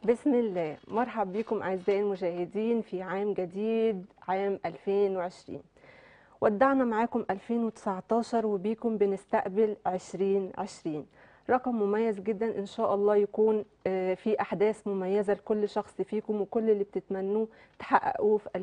بسم الله مرحب بكم أعزائي المشاهدين في عام جديد عام 2020 ودعنا معاكم 2019 وبيكم بنستقبل 2020 رقم مميز جدا إن شاء الله يكون آه، في أحداث مميزة لكل شخص فيكم وكل اللي بتتمنوه تحققوه في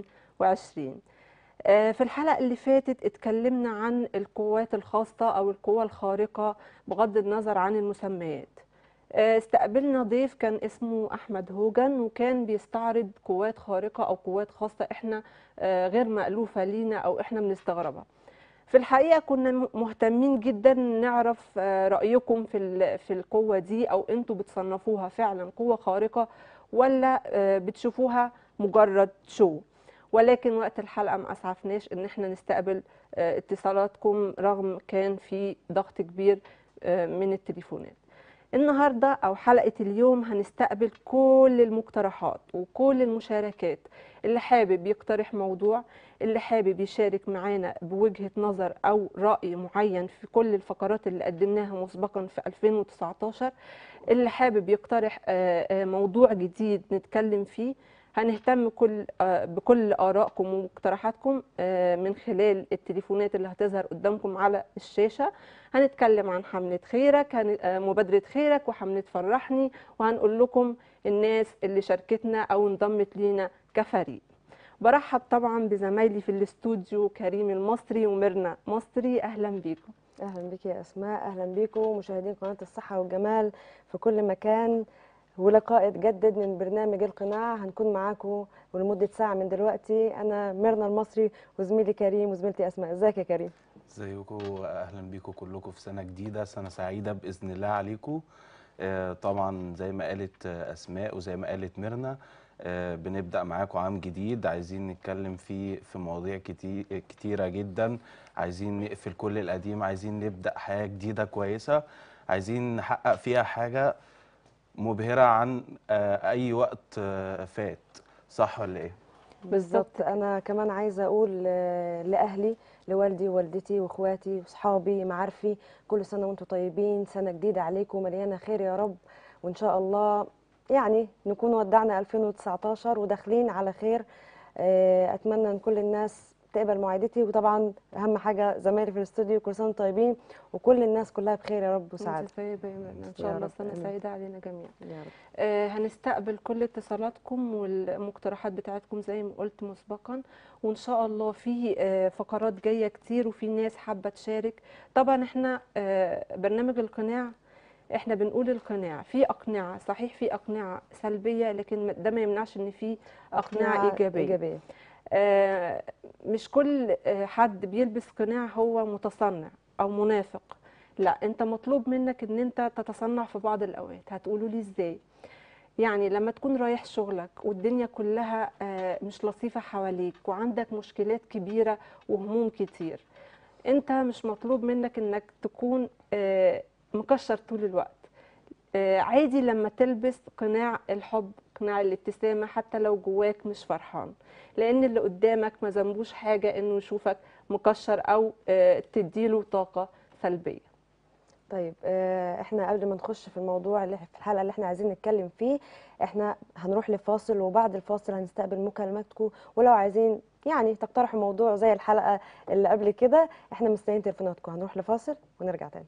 2020 آه، في الحلقة اللي فاتت اتكلمنا عن القوات الخاصة أو القوى الخارقة بغض النظر عن المسميات آه، استقبلنا ضيف كان اسمه احمد هوجن وكان بيستعرض قوات خارقه او قوات خاصه احنا آه، غير مألوفه لينا او احنا بنستغربها في الحقيقه كنا م- مهتمين جدا نعرف آه، رايكم في ال- في القوه دي او انتوا بتصنفوها فعلا قوه خارقه ولا آه، بتشوفوها مجرد شو ولكن وقت الحلقه ما اسعفناش ان احنا نستقبل آه، اتصالاتكم رغم كان في ضغط كبير آه، من التليفونات النهارده او حلقه اليوم هنستقبل كل المقترحات وكل المشاركات اللي حابب يقترح موضوع اللي حابب يشارك معانا بوجهه نظر او راي معين في كل الفقرات اللي قدمناها مسبقا في 2019 اللي حابب يقترح آه، آه، موضوع جديد نتكلم فيه هنهتم كل آه، بكل ارائكم ومقترحاتكم آه، من خلال التليفونات اللي هتظهر قدامكم على الشاشه هنتكلم عن حملة خيرك هن... آه، مبادرة خيرك وحملة فرحني وهنقول لكم الناس اللي شاركتنا أو انضمت لينا كفريق برحب طبعا بزمايلي في الاستوديو كريم المصري وميرنا مصري أهلا بيكم اهلا بك يا اسماء اهلا بكم مشاهدين قناه الصحه والجمال في كل مكان ولقاء يتجدد من برنامج القناع هنكون معاكم ولمده ساعه من دلوقتي انا ميرنا المصري وزميلي كريم وزميلتي اسماء ازيك يا كريم ازيكم اهلا بيكم كلكم في سنه جديده سنه سعيده باذن الله عليكم آه، طبعا زي ما قالت آه، اسماء وزي ما قالت ميرنا آه، بنبدا معاكم عام جديد عايزين نتكلم فيه في مواضيع كتير كتيره جدا عايزين نقفل كل القديم عايزين نبدا حياه جديده كويسه عايزين نحقق فيها حاجه مبهره عن آه، اي وقت آه، فات صح ولا ايه بالظبط انا كمان عايزه اقول آه، لاهلي لوالدي ووالدتي واخواتي واصحابي معارفي كل سنه وانتم طيبين سنه جديده عليكم مليانه خير يا رب وان شاء الله يعني نكون ودعنا 2019 وداخلين على خير آه، اتمنى ان كل الناس تقبل معايدتي وطبعا اهم حاجه زمايلي في الاستوديو كل سنه وانتم طيبين وكل الناس كلها بخير يا رب وسعاده وانت طيبة يا ميرنا إن يا شاء الله رب، سنة آمين. سعيدة علينا جميعا يا رب آه، هنستقبل كل اتصالاتكم والمقترحات بتاعتكم زي ما قلت مسبقا وان شاء الله في آه، فقرات جايه كتير وفي ناس حابه تشارك طبعا احنا آه، برنامج القناع احنا بنقول القناع في اقنعه صحيح في اقنعه سلبيه لكن ده ما يمنعش ان في اقنعه ايجابيه ايجابيه آه، مش كل آه، حد بيلبس قناع هو متصنع او منافق لا انت مطلوب منك ان انت تتصنع في بعض الاوقات هتقولوا لي ازاي يعني لما تكون رايح شغلك والدنيا كلها آه، مش لطيفة حواليك وعندك مشكلات كبيرة وهموم كتير انت مش مطلوب منك انك تكون آه، مكشر طول الوقت آه، عادي لما تلبس قناع الحب قناع الابتسامة حتى لو جواك مش فرحان لان اللي قدامك ما ذنبوش حاجة انه يشوفك مكشر او آه، تديله طاقة سلبية طيب آه، احنا قبل ما نخش في الموضوع اللي في الحلقه اللي احنا عايزين نتكلم فيه احنا هنروح لفاصل وبعد الفاصل هنستقبل مكالماتكم ولو عايزين يعني تقترحوا موضوع زي الحلقه اللي قبل كده احنا مستنيين تليفوناتكم هنروح لفاصل ونرجع تاني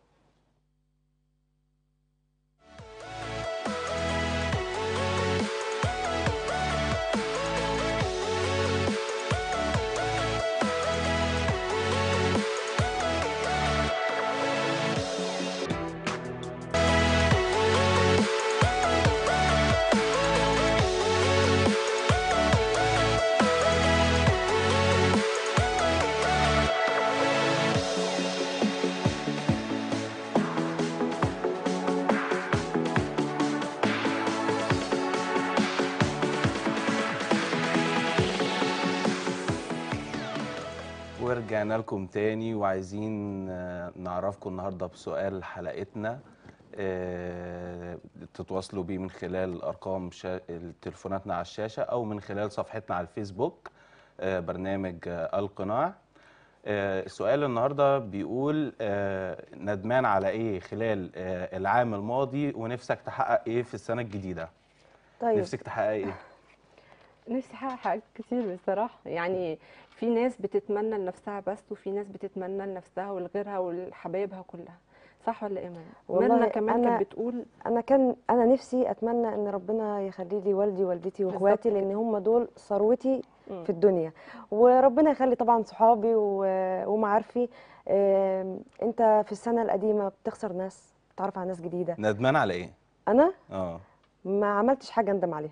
ورجعنا لكم تاني وعايزين آه، نعرفكم النهارده بسؤال حلقتنا آه، تتواصلوا بيه من خلال ارقام شا... تليفوناتنا على الشاشه او من خلال صفحتنا على الفيسبوك آه، برنامج آه، القناع آه، السؤال النهارده بيقول آه، ندمان على ايه خلال آه، العام الماضي ونفسك تحقق ايه في السنه الجديده طيب نفسك تحقق ايه نفسي احقق حاجات كتير بصراحه يعني في ناس بتتمنى لنفسها بس وفي ناس بتتمنى لنفسها ولغيرها ولحبايبها كلها صح ولا ايه ماما والله ميرنا كمان أنا- كانت بتقول انا كان انا نفسي اتمنى ان ربنا يخلي لي والدي ووالدتي واخواتي بالظبط لان هم دول ثروتي مم. في الدنيا وربنا يخلي طبعا صحابي و- ومعارفي آم، انت في السنه القديمه بتخسر ناس بتعرف على ناس جديده ندمان على ايه انا اه ما عملتش حاجه اندم عليها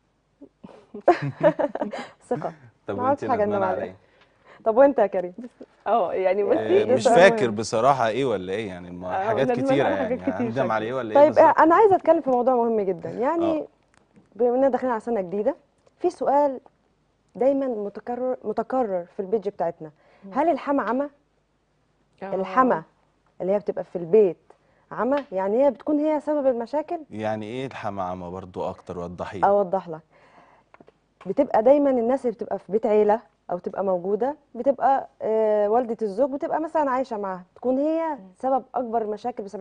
ثقه طب ما وانت عملتش حاجة ندمان أندم على عليها. ايه طب وانت يا كريم اه يعني آه، بصي ده مش سؤال فاكر مهم. بصراحه ايه ولا ايه يعني ما- آه، حاجات ندمان كتيره على يعني حاجات كتير هندم شكله. على ايه ولا ايه طيب بالظبط انا عايزه اتكلم في موضوع مهم جدا يعني آه. بما اننا داخلين على سنه جديده في سؤال دايما متكرر متكرر في البيج بتاعتنا هل الحما عمى آه. الحما اللي هي بتبقى في البيت عمى يعني هي بتكون هي سبب المشاكل يعني ايه الحمامه برضو اكتر وضحي لي اوضح لك بتبقى دايما الناس اللي بتبقى في بيت عيله او تبقى موجوده بتبقى آه والده الزوج بتبقى مثلا عايشه معاها تكون هي سبب اكبر المشاكل ب 70%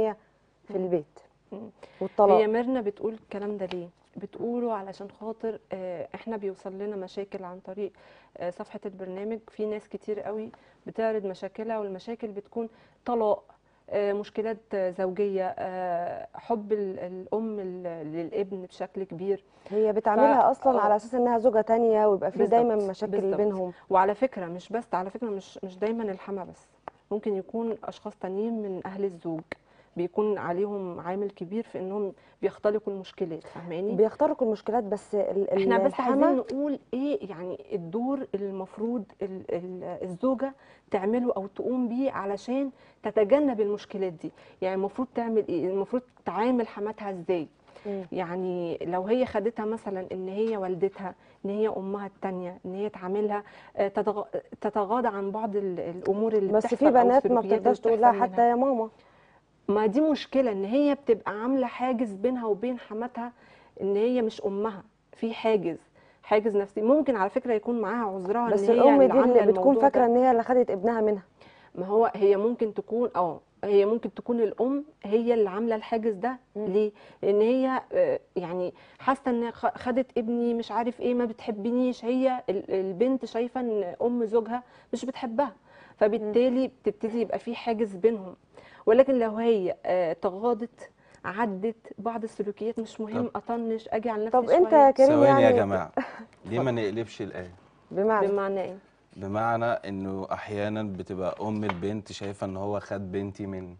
في البيت مم. والطلاق هي ميرنا بتقول الكلام ده ليه بتقوله علشان خاطر آه، احنا بيوصل لنا مشاكل عن طريق آه، صفحة البرنامج في ناس كتير قوي بتعرض مشاكلها والمشاكل بتكون طلاق آه، مشكلات آه، زوجية آه، حب ال- الأم ال- للابن بشكل كبير هي بتعملها اصلا آه. على اساس انها زوجه تانية ويبقى في بالظبط، دايما مشاكل بالظبط. بينهم وعلى فكرة مش بس على فكرة مش مش دايما الحما بس ممكن يكون أشخاص تانيين من أهل الزوج بيكون عليهم عامل كبير في إنهم بيختلقوا المشكلات فاهماني؟ بيخترقوا المشكلات بس ال- ال- احنا بس الحما عايزين نقول ايه يعني الدور اللي المفروض ال- ال- الزوجه تعمله او تقوم بيه علشان تتجنب المشكلات دي يعني المفروض تعمل ايه المفروض تعامل حماتها ازاي مم. يعني لو هي خدتها مثلا ان هي والدتها ان هي امها التانية ان هي تعاملها آه، تتغ- تتغاضى عن بعض ال- الامور اللي بس بتحصل في أو بنات ما السلوكيات اللي بتقدرش تقول لها بتحصل حتى منها. يا ماما ما دي مشكلة ان هي بتبقى عاملة حاجز بينها وبين حماتها ان هي مش امها في حاجز حاجز نفسي ممكن على فكرة يكون معاها عذرها بس ان هي الام اللي دي عاملة اللي بتكون الموضوع فاكره ده. ان هي اللي خدت ابنها منها ما هو هي ممكن تكون اه هي ممكن تكون الام هي اللي عامله الحاجز ده مم. ليه لان هي آه، يعني حاسه ان خ- خدت ابني مش عارف ايه ما بتحبنيش هي ال- البنت شايفه ان ام زوجها مش بتحبها فبالتالي بتبتدي يبقى في حاجز بينهم ولكن لو هي آه، تغاضت عدت بعض السلوكيات مش مهم اطنش اجي على نفسي طب انت شوية. يا كريم ثواني يعني يا جماعه ليه ما نقلبش الايه بمعنى بمعنى ايه بمعنى انه احيانا بتبقى ام البنت شايفه ان هو خد بنتي من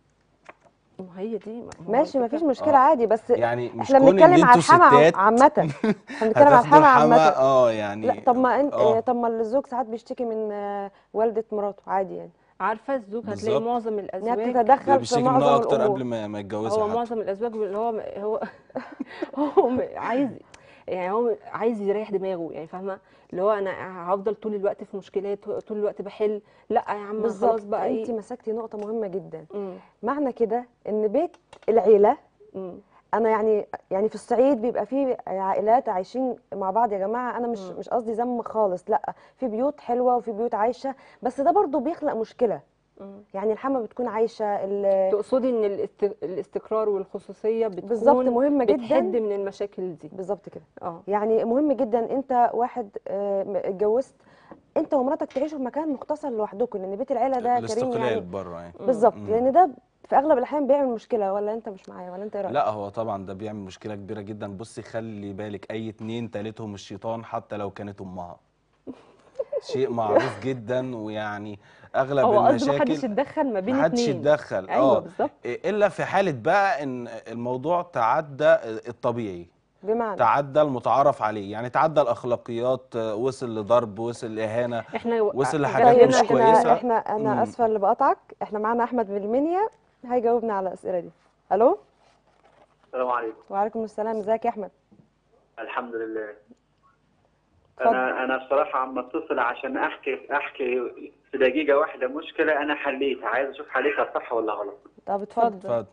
ما هي دي ما هو ماشي ما الفكرة. فيش مشكله آه. عادي بس يعني مش احنا كون ان بنتكلم على انتوا الحما ستات عامه احنا بنتكلم على هتاخدوا الحما عامه الحما اه يعني لا طب ما انت آه. طب ما الزوج ساعات بيشتكي من آه، والده مراته عادي يعني عارفه الزوج هتلاقي بالظبط. معظم انها الازواج بتتدخل في بيشتكي منها معظم اكتر الامور قبل ما ما يتجوزها هو حتى معظم الازواج اللي هو هو هو م- عايز يعني هو عايز يريح دماغه يعني فاهمه اللي هو انا هفضل طول الوقت في مشكلات طول الوقت بحل لا يا عم خلاص بالظبط بقى انت ايه مسكتي نقطه مهمه جدا مم. معنى كده ان بيت العيله مم. انا يعني يعني في الصعيد بيبقى في عائلات عايشين مع بعض يا جماعه انا مش مم. مش قصدي ذم خالص لا في بيوت حلوه وفي بيوت عايشه بس ده برضو بيخلق مشكله مم. يعني الحما بتكون عايشه ال- تقصدي ان الاست... الاستقرار والخصوصيه بتكون بالظبط مهمه بتحد جدا من المشاكل دي بالظبط كده اه يعني مهم جدا انت واحد آه، م- اتجوزت انت ومراتك تعيشوا في مكان مختصر لوحدكم لان بيت العيله ده كريم الاستقلال يعني بره يعني بالظبط مم. لان ده في اغلب الاحيان بيعمل مشكله ولا انت مش معايا ولا انت ايه رايك لا هو طبعا ده بيعمل مشكله كبيره جدا بصي خلي بالك اي اتنين تالتهم الشيطان حتى لو كانت امها شيء معروف جدا ويعني اغلب هو قصده محدش المشاكل يتدخل ما بين محدش اتنين يتدخل ايوه اه بالظبط الا في حاله بقى ان الموضوع تعدى الطبيعي بمعنى تعدى المتعارف عليه يعني تعدى الاخلاقيات آه، وصل لضرب وصل اهانه احنا وصل آه، لحاجات زينا مش احنا كده. كويسة. احنا انا مم. اسفه اللي بقطعك احنا معانا احمد من المنيا هيجاوبنا على الاسئله دي الو السلام عليكم وعليكم السلام ازيك يا احمد الحمد لله اتفضل. انا انا بصراحه عم اتصل عشان احكي احكي في دقيقه واحده مشكله انا حليتها عايز اشوف حليتها صح ولا غلط طب اتفضل اتفضل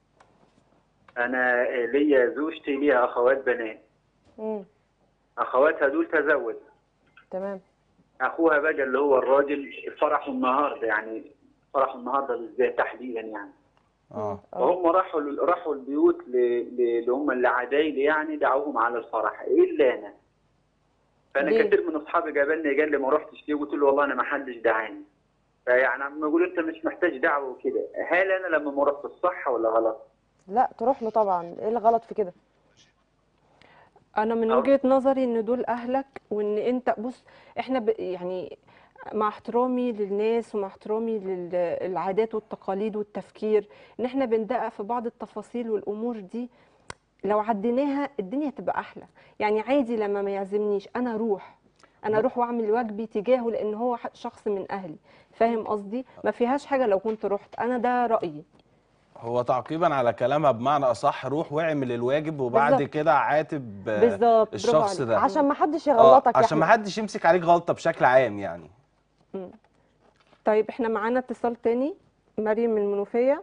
انا ليا زوجتي ليها اخوات بنات مم. اخواتها دول تزوج تمام اخوها بقى اللي هو الراجل فرحوا النهارده يعني فرحوا النهارده بالذات تحديدا يعني اه فهم راحوا راحوا البيوت ل- ل- اللي هم اللي عدايلي يعني دعوهم على الفرح الا انا فانا ليه؟ كتير من اصحابي قابلني قال لي ما رحتش ليه قلت له والله انا ما حدش دعاني فيعني عم يقول انت مش محتاج دعوه وكده هل انا لما ما رحت الصح ولا غلط؟ لا تروح له طبعا ايه الغلط في كده انا من أه. وجهة نظري ان دول اهلك وان انت بص احنا ب يعني مع احترامي للناس ومع احترامي للعادات والتقاليد والتفكير ان احنا بندقق في بعض التفاصيل والامور دي لو عديناها الدنيا تبقى احلى يعني عادي لما ما يعزمنيش انا اروح انا اروح واعمل واجبي تجاهه لان هو ح- شخص من اهلي فاهم قصدي ما فيهاش حاجه لو كنت رحت انا ده رايي هو تعقيبا على كلامها بمعنى اصح روح واعمل الواجب وبعد بالظبط. كده عاتب آه، بالظبط برافو الشخص عليك. ده عشان ما حدش اه يغلطك يا عشان ما احمد حدش يمسك عليك غلطة بشكل عام يعني طيب احنا معانا اتصال تاني مريم من المنوفية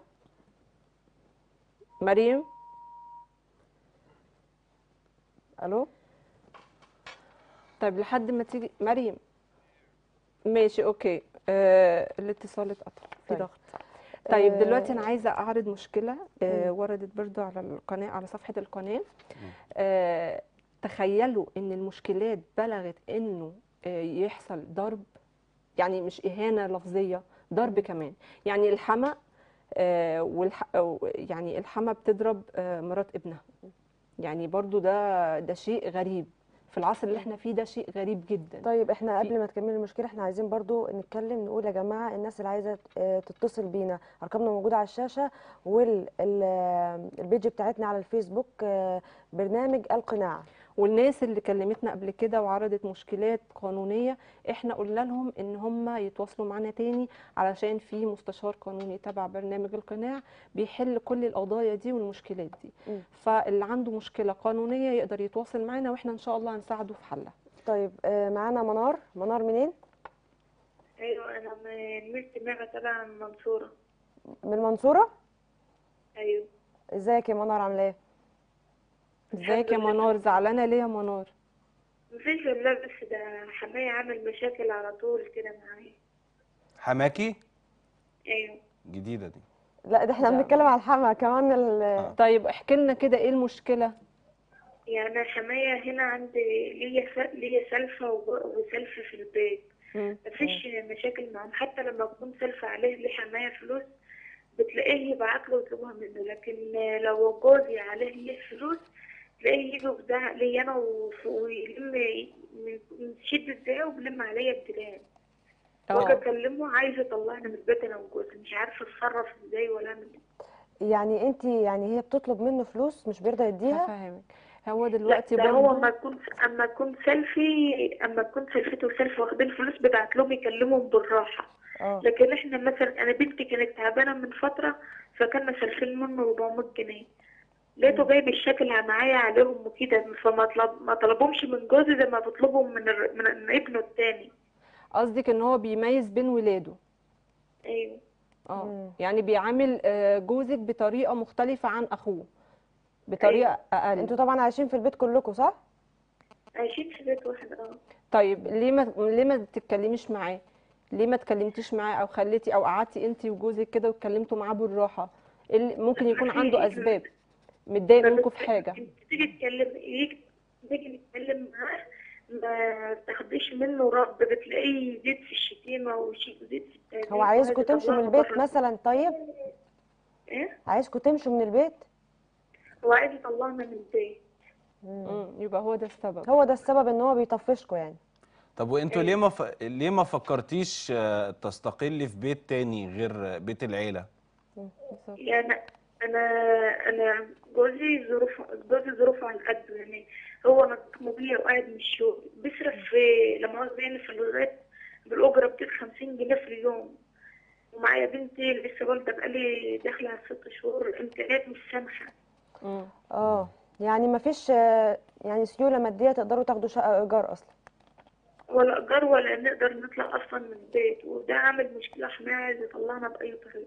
مريم الو طيب لحد ما تيجي مريم ماشي اوكي آه الاتصال اتقطع في طيب. ضغط طيب آه، دلوقتي انا عايزه اعرض مشكله آه وردت برضو على القناه على صفحه القناه آه تخيلوا ان المشكلات بلغت انه آه يحصل ضرب يعني مش اهانه لفظيه ضرب كمان يعني الحما آه والح... أو يعني الحما بتضرب آه مرات ابنها يعني برضو ده ده شيء غريب في العصر اللي احنا فيه ده شيء غريب جدا طيب احنا في- قبل ما تكملي المشكله احنا عايزين برضو نتكلم نقول يا جماعه الناس اللي عايزه اه، تتصل بينا ارقامنا موجوده على الشاشه والبيج بتاعتنا على الفيسبوك اه، برنامج القناع والناس اللي كلمتنا قبل كده وعرضت مشكلات قانونية احنا قلنا لهم ان هم يتواصلوا معنا تاني علشان في مستشار قانوني تبع برنامج القناع بيحل كل القضايا دي والمشكلات دي مم. فاللي عنده مشكلة قانونية يقدر يتواصل معنا واحنا ان شاء الله هنساعده في حلها طيب اه، معانا منار منار منين ايوه انا من ميرسي ميغا تبع المنصورة من المنصوره ايوه ازيك يا منار عامله ايه ازيك يا منار زعلانة ليه يا منار مفيش والله بس ده حماية عامل مشاكل على طول كده معايا حماكي ايوه جديدة دي لا ده احنا لا. بنتكلم على الحما كمان ال- آه. طيب احكي لنا كده ايه المشكلة يعني حماية هنا عندي ليا ف- ليا سلفة وب- وسلفة في البيت مم. مفيش مشاكل معاهم حتى لما أكون سلفة عليه لحماية فلوس بتلاقيه يبعت له يطلبها منه لكن لو جوزي عليه ليه فلوس تلاقيه يجي يزعق لي أنا وف- ويلم من من شدة زعقه وبيلم عليا ابتداء واجي اه اكلمه عايز يطلعني من البيت انا وجوزي مش عارفه اتصرف ازاي ولا اعمل إيه. يعني انت يعني هي بتطلب منه فلوس مش بيرضى يديها هفهمك هو لا دلوقتي ده هو برضو اما يكون اما يكون سيلفي اما تكون سيلفيته وسيلفي واخدين فلوس بتاعت لهم يكلمهم بالراحه اه لكن احنا مثلا انا بنتي كانت تعبانه من فتره فكنا سالفين منه 400 جنيه لقيته جايب الشكل معايا عليهم وكده فما طلب ما طلبهمش من جوزي زي ما بيطلبهم من الر- من من ابنه التاني قصدك ان هو بيميز بين ولاده ايوه اه مم. يعني بيعامل آه، جوزك بطريقة مختلفة عن أخوه بطريقة أقل انتوا طبعا عايشين في البيت كلكم صح عايشين في بيت واحد اه طيب ليه ما ليه ما تتكلميش معاه ليه ما اتكلمتيش معاه أو خليتي أو قعدتي أنت وجوزك كده واتكلمتوا معاه بالراحة إيه اللي ممكن يكون عنده أسباب متضايق منكم في حاجة انت تيجي تتكلم يجي تيجي نتكلم معاه ما تاخديش منه رد بتلاقيه يزيد في الشتيمة ويزيد في التهديد هو عايزكم وعايز تمشوا من يطلعنا البيت بره. مثلا طيب ايه عايزكم تمشوا من البيت هو عايز يطلعنا من البيت مم. يبقى هو ده السبب هو ده السبب ان هو بيطفشكوا يعني طب وانتوا ليه ما ف... ليه ما فكرتيش آه، تستقلي في بيت تاني غير آه، بيت العيلة بالظبط. يعني انا انا جوزي ظروف جوزي ظروفه على قد يعني هو نظام موبيليا وقاعد من الشغل بيصرف في لما هو يعني في الوظائف بالاجره بتاعت 50 جنيه في اليوم ومعايا بنتي لسه والده بقالي داخله على ست شهور الامكانيات مش سامحه مم. اه يعني ما فيش آه، يعني سيوله ماديه تقدروا تاخدوا شقه ايجار اصلا ولا ايجار ولا نقدر نطلع اصلا من البيت وده عامل مشكله حماية عايز يطلعنا باي طريقه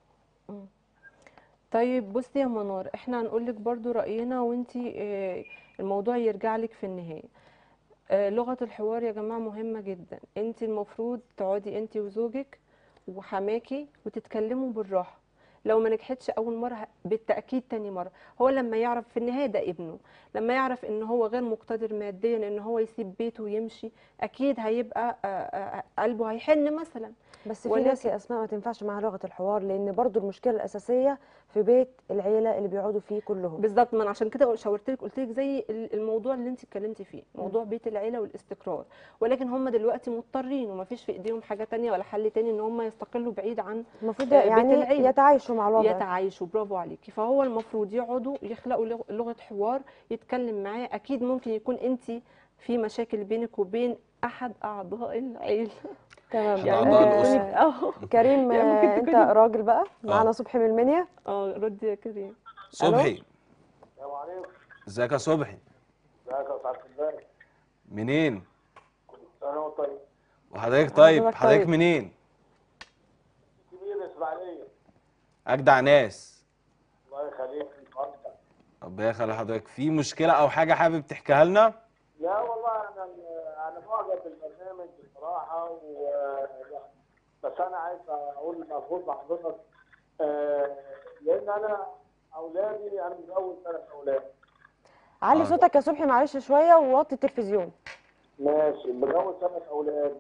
طيب بصي يا منار احنا هنقول لك برضو رأينا وانتي آه، الموضوع يرجع لك في النهاية آه، لغة الحوار يا جماعة مهمة جدا انت المفروض تقعدي انت وزوجك وحماكي وتتكلموا بالراحة لو ما نجحتش اول مرة ه- بالتأكيد تاني مرة هو لما يعرف في النهاية ده ابنه لما يعرف ان هو غير مقتدر ماديا ان هو يسيب بيته ويمشي اكيد هيبقى آه، آه، قلبه هيحن مثلا بس في ناس ولكن- يا اسماء ما تنفعش معاها لغه الحوار لان برضو المشكله الاساسيه في بيت العيله اللي بيقعدوا فيه كلهم بالظبط ما انا عشان كده شاورت لك قلت لك زي ال- الموضوع اللي انت اتكلمتي فيه موضوع بيت العيله والاستقرار ولكن هم دلوقتي مضطرين وما فيش في ايديهم حاجه تانية ولا حل تاني ان هم يستقلوا بعيد عن المفروض آه، بيت يعني العيلة. يتعايشوا مع الوضع يتعايشوا برافو عليكي فهو المفروض يقعدوا يخلقوا لغ- لغه حوار يتكلم معاه اكيد ممكن يكون انت في مشاكل بينك وبين احد اعضاء العيله تمام أحد يعني أعضاء ممكن الأسرة. تكوني اه كريم يعني آه، ممكن انت تكوني- راجل بقى معانا صبحي من المنيا اه ردي يا كريم صبحي السلام عليكم ازيك يا صبحي ازيك يا سعاده الباشا منين انا وأنت طيب وحضرتك طيب حضرتك حضرتك طيب. منين كبير اسماعيليه اجدع ناس الله يخليك انت ربنا يخلي حضرتك في مشكله او حاجه حابب تحكيها لنا لا والله انا انا معجب بالبرنامج بصراحه و بس انا عايز اقول المفروض لحضرتك آه، لان انا اولادي انا متجوز ثلاث اولاد علي آه. صوتك يا صبحي معلش شويه ووطي التلفزيون ماشي متجوز ثلاث اولاد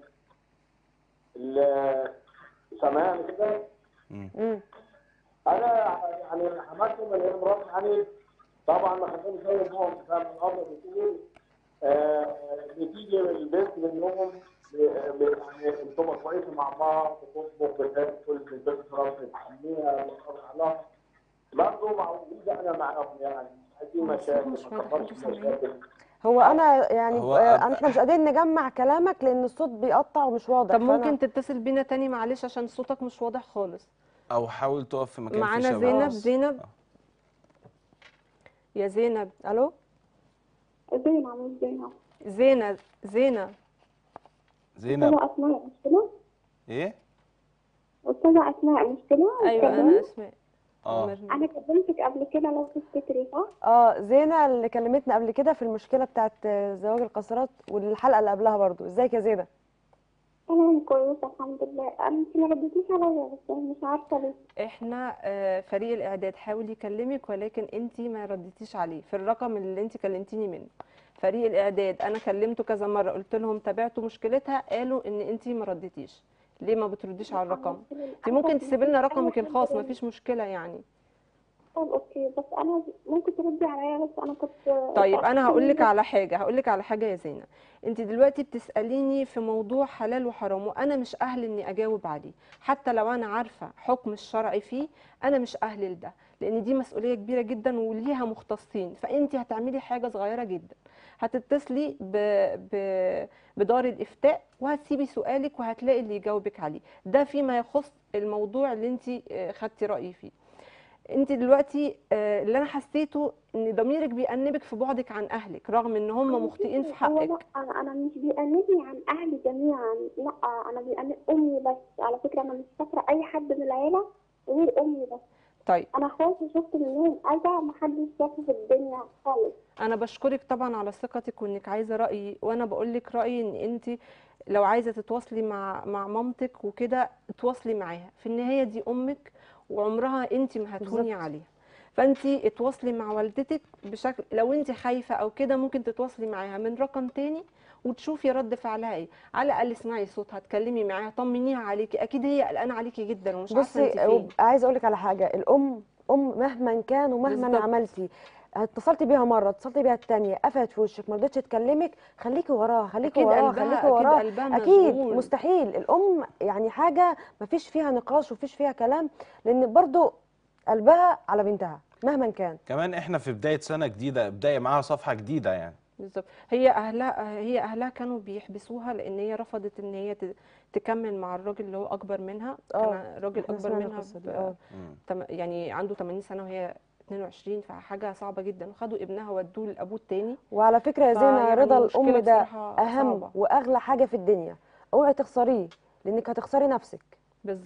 ال- سامعني كده مم. انا يعني حماتهم اللي هي مراتي يعني طبعا ما خدتهمش زي النوم فاهم الاب بتقول آه، بتيجي البنت منهم ب- ب- يعني بتبقى كويسه مع بعض بتطبخ بتاكل البنت خلاص بتحميها بتخرج عليها برضه معودة انا معاهم يعني مش عايزين مشاكل مش ما واضح، تكبرش انتوا سامعين؟ مشاكل هو انا يعني هو آه، أب- احنا مش قادرين نجمع كلامك لان الصوت بيقطع ومش واضح طب ممكن فأنا- تتصل بينا تاني معلش عشان صوتك مش واضح خالص او حاول تقف في مكان فيه معانا شباب زينب بس. زينب يا زينب الو زين عامل زينة زينب زينب زينب أستاذة أسماء مشكلة ايه أستاذة أسماء مشكلة ايوه انا كلمني. اسماء اه مرمي. أنا كلمتك قبل كده لو تفتكري صح؟ اه زينة اللي كلمتنا قبل كده في المشكله بتاعت آه، زواج القاصرات والحلقه اللي قبلها برضو ازيك يا زينة تمام كويسة الحمد لله أنا أنت ما ردتيش عليا بس أنا مش عارفة ليه احنا آه، فريق الاعداد حاول يكلمك ولكن انت ما رديتيش عليه في الرقم اللي انت كلمتيني منه فريق الاعداد انا كلمته كذا مره قلت لهم تابعتوا مشكلتها قالوا ان انت ما رديتيش ليه ما بترديش على الرقم انت ممكن تسيبي لنا رقمك الخاص ما فيش مشكله يعني طب أوكي بس أنا ممكن تردي عليا بس أنا كنت طيب انا هقول لك اتأكدت على حاجه هقول لك على حاجه يا زينه انت دلوقتي بتساليني في موضوع حلال وحرام وانا مش اهل اني اجاوب عليه حتى لو انا عارفه حكم الشرع فيه انا مش اهل لده لان دي مسؤوليه كبيره جدا وليها مختصين فانت هتعملي حاجه صغيره جدا هتتصلي ب... ب... بدار الافتاء وهتسيبي سؤالك وهتلاقي اللي يجاوبك عليه ده فيما يخص الموضوع اللي انت آه، خدتي رايي فيه انت دلوقتي آه، اللي انا حسيته ان ضميرك بيأنبك في بعدك عن اهلك رغم ان هم مخطئين في هو حقك لا أنا أنا مش بيأنبني عن أهلي جميعا لا أنا بيأنب أمي بس على فكرة أنا مش فاكرة أي حد من العيلة غير أمي بس طيب أنا أخواتي شفت منهم أذى محدش شافه في الدنيا خالص انا بشكرك طبعا على ثقتك وانك عايزه رايي وانا بقول لك رايي ان انت لو عايزه تتواصلي مع مع مامتك وكده تواصلي معاها في النهايه دي امك وعمرها انت ما هتهوني بالظبط. عليها فانت اتواصلي مع والدتك بشكل لو انت خايفه او كده ممكن تتواصلي معاها من رقم تاني وتشوفي رد فعلها ايه على الاقل اسمعي صوتها اتكلمي معاها طمنيها عليكي اكيد هي قلقانه عليكي جدا ومش عارفه بصي انت فين عايزه اقول لك على حاجه الام ام مهما كان ومهما بالظبط. عملتي اتصلتي بيها مره اتصلتي بيها التانية قفلت في وشك ما رضتش تكلمك خليكي وراها خليكي اكيد وراها قلبها خليكي اكيد وراها قلبها اكيد مشغول. مستحيل الام يعني حاجه ما فيش فيها نقاش ومفيش فيها كلام لان برضو قلبها على بنتها مهما كان كمان احنا في بدايه سنه جديده ابداي معاها صفحه جديده يعني بالظبط هي اهلها هي اهلها كانوا بيحبسوها لان هي رفضت ان هي ت- تكمل مع الراجل اللي هو اكبر منها اه كان راجل احنا اكبر سمعنا منها القصه دي ب- اه مم. تم- يعني عنده 80 سنه وهي 22 فحاجه صعبه جدا وخدوا ابنها ودوه لابوه التاني وعلى فكره يا زينه فيعني رضا مشكلة الام ده بصراحة اهم صعبة. واغلى حاجه في الدنيا اوعي تخسريه لانك هتخسري نفسك بالظبط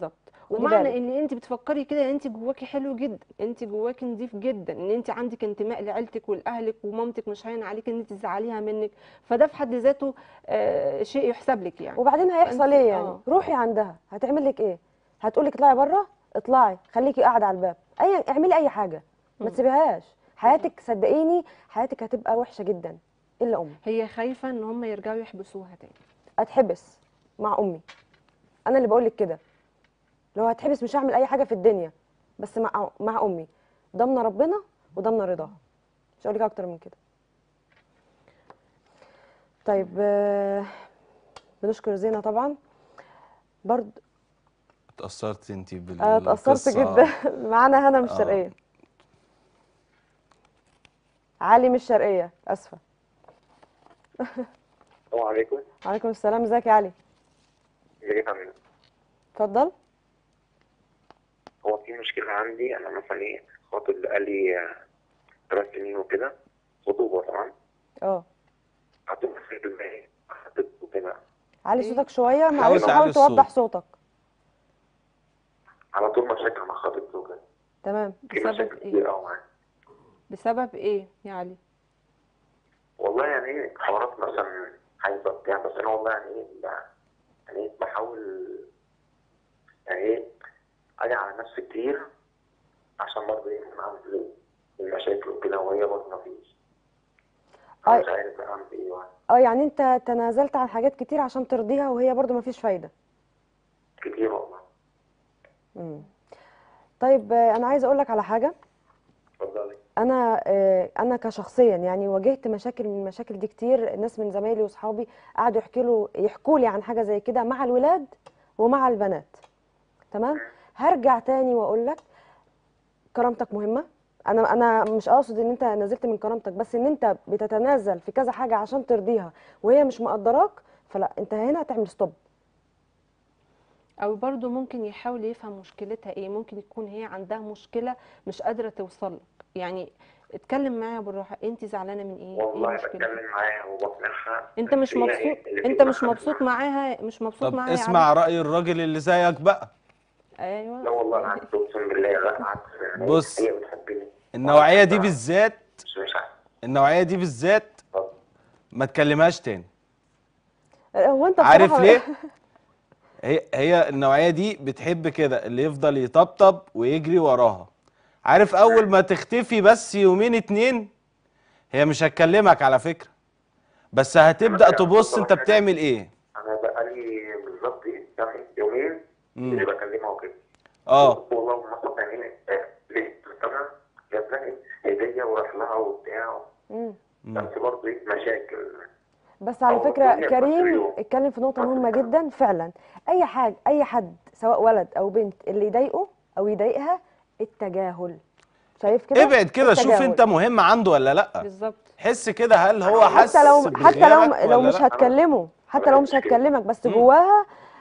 خدي ومعنى بالك. ان انت بتفكري كده انت جواكي حلو جدا انت جواكي نضيف جدا ان انت عندك انتماء لعيلتك ولاهلك ومامتك مش هين عليك ان انت تزعليها منك فده في حد ذاته آه، شيء يحسب لك يعني وبعدين هيحصل فأنت- ايه يعني آه. روحي عندها هتعمل لك ايه هتقول لك اطلعي بره اطلعي خليكي قاعده على الباب اي اعملي اي حاجه ما مم. تسيبيهاش حياتك صدقيني حياتك هتبقى وحشه جدا الا امي هي خايفه ان هم يرجعوا يحبسوها تاني اتحبس مع امي انا اللي بقول لك كده لو هتحبس مش هعمل اي حاجه في الدنيا بس مع مع امي ضمن ربنا وضمن رضاها مش هقول لك اكتر من كده طيب آه، بنشكر زينه طبعا برضه اتأثرت انت بال انا اتأثرت جدا معانا هنا من آه. الشرقية علي من الشرقية اسفة السلام عليكم وعليكم السلام ازيك يا علي ازيك يا فندم اتفضل هو في مشكلة عندي أنا مثلا إيه خاطب بقالي آه، ثلاث سنين وكده خطوبة طبعا اه خطوبة في دماغي خطوبة وكده علي إيه؟ صوتك شوية حاول معلش تعلي حاول توضح الصوت. صوتك على طول مشاكل مع خطيبتي وكده تمام في بسبب مشاكل إيه؟ كتير أوي معايا بسبب ايه يا علي والله يعني إيه حوارات مثلا عايزة بتاع بس أنا والله يعني إيه ب- يعني إيه بحاول يعني إيه أجي على نفسي كتير عشان برضه إيه أنا أعمل المشاكل وكده وهي برضه مفيش أنا أي. مش عارف أعمل إيه يعني اه يعني انت تنازلت عن حاجات كتير عشان ترضيها وهي برضو مفيش فايدة كتير والله مم. طيب آه، انا عايزة اقول لك على حاجة اتفضلي انا آه، انا كشخصيا يعني واجهت مشاكل من المشاكل دي كتير ناس من زمايلي واصحابي قعدوا يحكوا له يحكوا لي عن حاجه زي كده مع الولاد ومع البنات تمام هرجع تاني واقول لك كرامتك مهمه انا انا مش اقصد ان انت نزلت من كرامتك بس ان انت بتتنازل في كذا حاجه عشان ترضيها وهي مش مقدراك فلا انت هنا هتعمل ستوب او برضو ممكن يحاول يفهم مشكلتها ايه ممكن يكون هي عندها مشكله مش قادره توصل لك يعني اتكلم معاها بالراحه انت زعلانه من ايه والله ايه مشكلتك بتكلم معاها وبقنعها انت مش بس هي مبسوط إيه اللي انت مش بيوقفني مبسوط معاها مش مبسوط طب معاها يا اسمع علي؟ رأي الراجل اللي زيك بقى لا ايوه والله العكس اقسم بالله لا العكس يعني بص. هي بتحبني النوعية دي بالذات مش مش عارف النوعية دي بالذات طب ما تكلمهاش تاني هو انت عارف بصراحة- ليه؟ هي هي النوعية دي بتحب كده اللي يفضل يطبطب ويجري وراها عارف أول ما تختفي بس يومين اتنين هي مش هتكلمك على فكرة بس هتبدأ تبص انت بتعمل ايه انا بقالي بالظبط إيه، يعني يومين اللي مم. بكلمها وكده اه والله ما صدق يعني آه، ليه انا جاب لها هديه وراح لها وبتاع مم. مم. بس برضه إيه، مشاكل بس على أو فكرة الدنيا كريم بتسريهم. اتكلم في نقطة مهمة جدا فعلا أي حاجة أي حد سواء ولد أو بنت اللي يضايقه أو يضايقها التجاهل شايف كده؟ ابعد كده شوف التجاهل. انت مهم عنده ولا لا بالظبط حس كده هل هو حاسس حتى لو حتى لو بغيرك لو ولا مش لا؟ هتكلمه حتى لو مش هتكلمك بس مم. جواها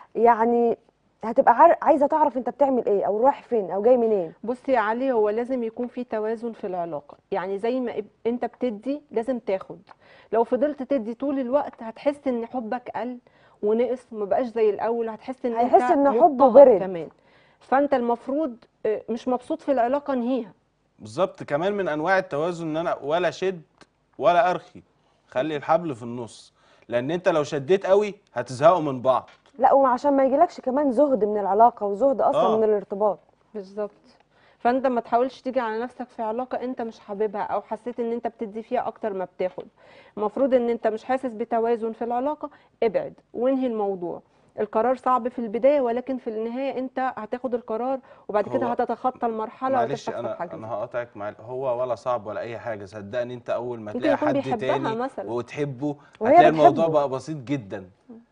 يعني هتبقى عار... عايزة تعرف أنت بتعمل إيه أو رايح فين أو جاي منين بصي يا علي هو لازم يكون في توازن في العلاقة يعني زي ما إب- انت بتدي لازم تاخد لو فضلت تدي طول الوقت هتحس ان حبك قل ونقص ما بقاش زي الاول هتحس ان هيحس انت إن حبه مضطهد برد. كمان فانت المفروض آه، مش مبسوط في العلاقة انهيها بالظبط كمان من انواع التوازن ان انا ولا شد ولا ارخي خلي الحبل في النص لان انت لو شديت قوي هتزهقوا من بعض لا وعشان ما يجيلكش كمان زهد من العلاقة وزهد أصلا آه. من الارتباط بالظبط فانت ما تحاولش تيجي على نفسك في علاقة انت مش حاببها او حسيت ان انت بتدي فيها اكتر ما بتاخد المفروض ان انت مش حاسس بتوازن في العلاقة ابعد وانهي الموضوع القرار صعب في البداية ولكن في النهاية انت هتاخد القرار وبعد كده هو- هتتخطى المرحلة معلش وتفتح انا صفحة انا جديدة هقاطعك مع هو ولا صعب ولا اي حاجه صدقني انت اول ما ممكن تلاقي يكون حد بيحبها تاني مثلا. وتحبه وهي هتلاقي الموضوع بتحبه. بقى بسيط جدا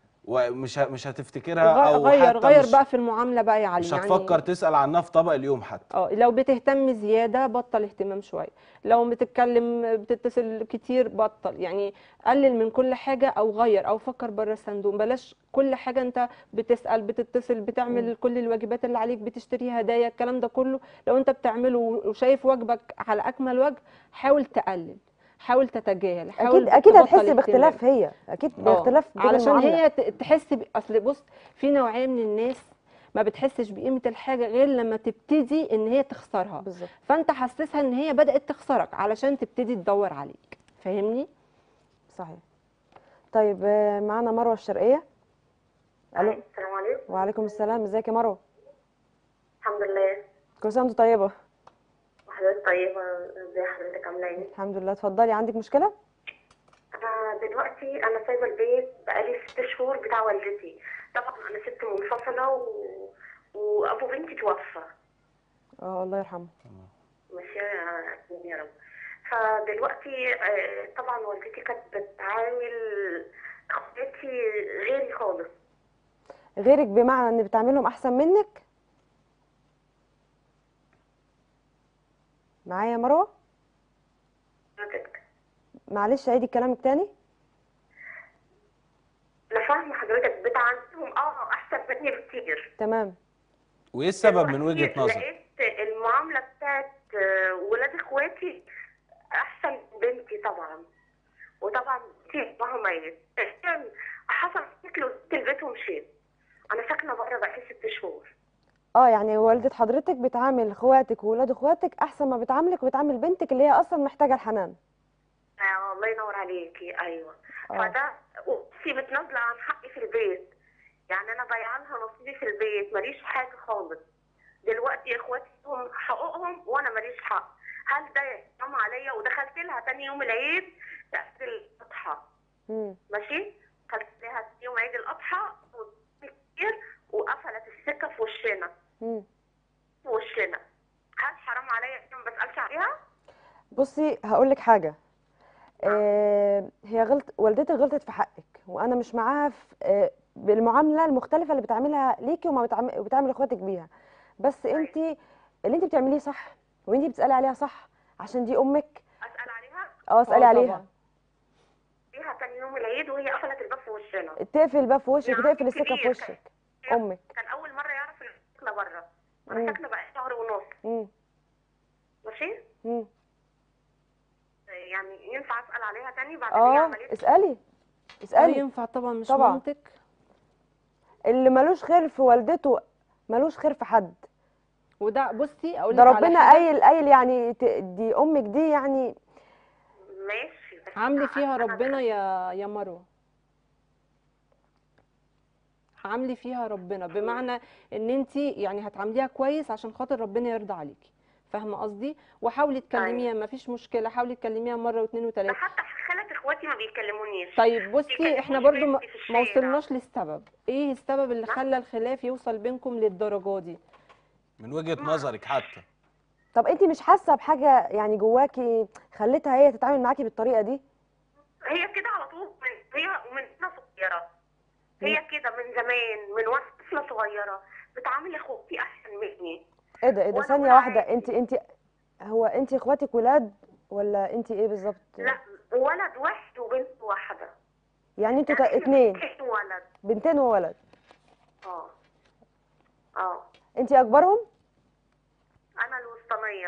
ومش ه- مش هتفتكرها غ- او غير حتى غير مش, بقى في المعاملة بقى يا علي مش هتفكر تسال عنها في طبق اليوم حتى اه لو بتهتم زيادة بطل اهتمام شوية لو بتتكلم بتتصل كتير بطل يعني قلل من كل حاجة او غير او فكر بره الصندوق بلاش كل حاجة انت بتسأل بتتصل بتعمل كل الواجبات اللي عليك بتشتري هدايا الكلام ده كله لو انت بتعمله وشايف واجبك على اكمل وجه حاول تقلل حاول تتجاهل حاول أكيد أكيد تبطل هتحس اهتمام. باختلاف هي أكيد اه باختلاف بين علشان المعاملة. هي ت- تحس ب... اصل بص في نوعيه من الناس ما بتحسش بقيمه الحاجه غير لما تبتدي ان هي تخسرها بالظبط فانت حسسها ان هي بدات تخسرك علشان تبتدي تدور عليك فاهمني صحيح طيب آه، معانا مروه الشرقيه الو السلام عليكم وعليكم السلام ازيك يا مروه الحمد لله كل سنه وانت طيبه وحضرتك طيبة ازي حضرتك عاملة ايه؟ الحمد لله اتفضلي عندك مشكله أنا دلوقتي أنا سايبة البيت بقالي ست شهور بتاع والدتي طبعا أنا ست منفصلة و... وأبو بنتي توفى اه الله يرحمه ماشي يا يا رب فدلوقتي آه، طبعا والدتي كانت بتعامل اخواتي غيري خالص غيرك بمعنى ان بتعملهم احسن منك معايا يا مروه حضرتك معلش عيدي كلامك تاني أنا فاهمة حضرتك بتعاملهم اه أحسن مني بكتير تمام وايه السبب من وجهة نظرك لقيت المعاملة بتاعت آه، ولاد اخواتي احسن من بنتي طبعا وطبعا بنتي معاها ميت كان حصل مشكلة وسبت البيت ومشيت انا ساكنة بره بقالي ست شهور اه يعني والدة حضرتك بتعامل اخواتك وولاد اخواتك احسن ما بتعاملك وبتعامل بنتك اللي هي اصلا محتاجه الحنان آه الله ينور عليكي ايوه اه فده وقتي متنازلة عن حقي في البيت يعني انا بايعانها نصيبي في البيت ماليش حاجة خالص دلوقتي اخواتي لهم حقوقهم وانا ماليش حق هل ده يحرم عليا ودخلت لها تاني يوم العيد تأكل الاضحى مم. ماشي دخلت لها تاني يوم عيد الاضحى كتير وقفلت السكه في وشنا مم. في وشنا هل حرام عليا إني ما بسالش عليها؟ بصي هقول لك حاجه آه هي غلط والدتك غلطت في حقك وانا مش معاها في آه بالمعامله المختلفه اللي بتعملها ليكي وما بتعمل وبتعمل اخواتك بيها بس انت اللي انت بتعمليه صح وانت بتسالي عليها صح عشان دي امك اسال عليها اه اسالي آه عليها طبعاً. ليها تاني يوم العيد وهي قفلت الباب في وشنا تقفل الباب في وشك يعني وتقفل السكه في كبير وشك امك كان اول مره يعرف ان ساكنه بره مم. انا ساكنه بقى شهر ونص مم. ماشي مم. يعني ينفع اسال عليها تاني بعد ما هي اه عملت اسالي اه اسالي ينفع طبعا مش طبعاً. مامتك اللي ملوش خير في والدته ملوش خير في حد وده بصي اقول ده لك على ربنا حاجة. قايل قايل يعني ت- دي امك دي يعني ماشي بس عاملي فيها أنا ربنا يا يا مروه عاملي فيها ربنا بمعنى ان انت يعني هتعامليها كويس عشان خاطر ربنا يرضى عليكي فاهمه قصدي وحاولي تكلميها مفيش مشكله حاولي تكلميها مره واثنين ده وثلاثه حتى خالة اخواتي ما بيكلمونيش طيب بصي بيكلموني احنا برضو ما بنتي في ما الشارع. وصلناش للسبب ايه السبب اللي نعم. خلى الخلاف يوصل بينكم للدرجه دي من وجهة نظرك حتى طب انت مش حاسه بحاجه يعني جواكي خلتها هي تتعامل معاكي بالطريقه دي هي كده على طول من هي ومن وانا صغيره هي كده من زمان من وانا طفله صغيره بتعامل اخواتي احسن مني ايه ده ايه ده وأنا ثانيه واحده معاكي. انت انت هو انت اخواتك ولاد ولا انت ايه بالظبط لا ولد واحد وبنت واحده يعني انتوا يعني تا- إحنا اتنين بنتين ولد بنتين وولد اه اه انت اكبرهم انا الوسطانيه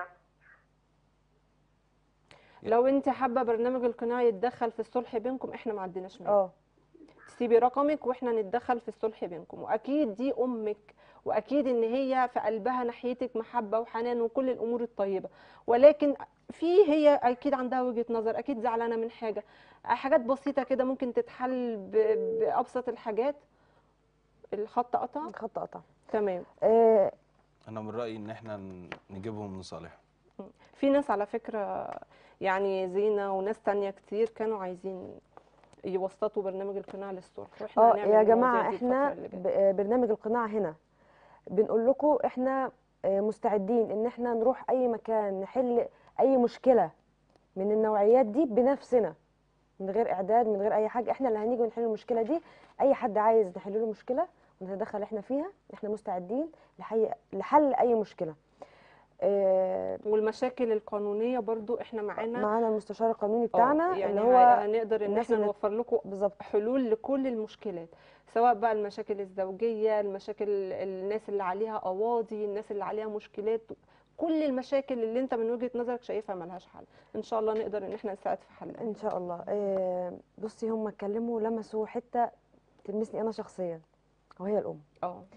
لو انت حابه برنامج القناع يتدخل في الصلح بينكم احنا ما عندناش مانع اه تسيبي رقمك واحنا نتدخل في الصلح بينكم واكيد دي امك واكيد ان هي في قلبها ناحيتك محبه وحنان وكل الامور الطيبه ولكن في هي اكيد عندها وجهه نظر اكيد زعلانه من حاجه حاجات بسيطه كده ممكن تتحل ب- بابسط الحاجات الخط قطع خط قطع تمام آه انا من رأيي ان احنا ن- نجيبهم نصالحهم في ناس على فكره يعني زينه وناس تانية كتير كانوا عايزين يوسطوا برنامج القناع للصلح واحنا اه هنعمل يا المواضيع جماعه دي احنا الفترة اللي جاية. ب- آه، برنامج القناع هنا بنقول لكم احنا آه، مستعدين ان احنا نروح اي مكان نحل اي مشكله من النوعيات دي بنفسنا من غير اعداد من غير اي حاجه احنا اللي هنيجي ونحل المشكله دي اي حد عايز نحل له مشكله ونتدخل احنا فيها احنا مستعدين لحي... لحل اي مشكله آه، والمشاكل القانونيه برضو احنا معانا معانا المستشار القانوني آه، بتاعنا يعني اللي هو هنقدر ان الناس احنا اللي- نوفر لكم بالظبط حلول لكل المشكلات سواء بقى المشاكل الزوجيه المشاكل الناس اللي عليها قواضي الناس اللي عليها مشكلات كل المشاكل اللي انت من وجهه نظرك شايفها ملهاش حل ان شاء الله نقدر ان احنا نساعد في حلها ان شاء الله آه، بصي هم اتكلموا لمسوا حته تلمسني انا شخصيا وهي الام اه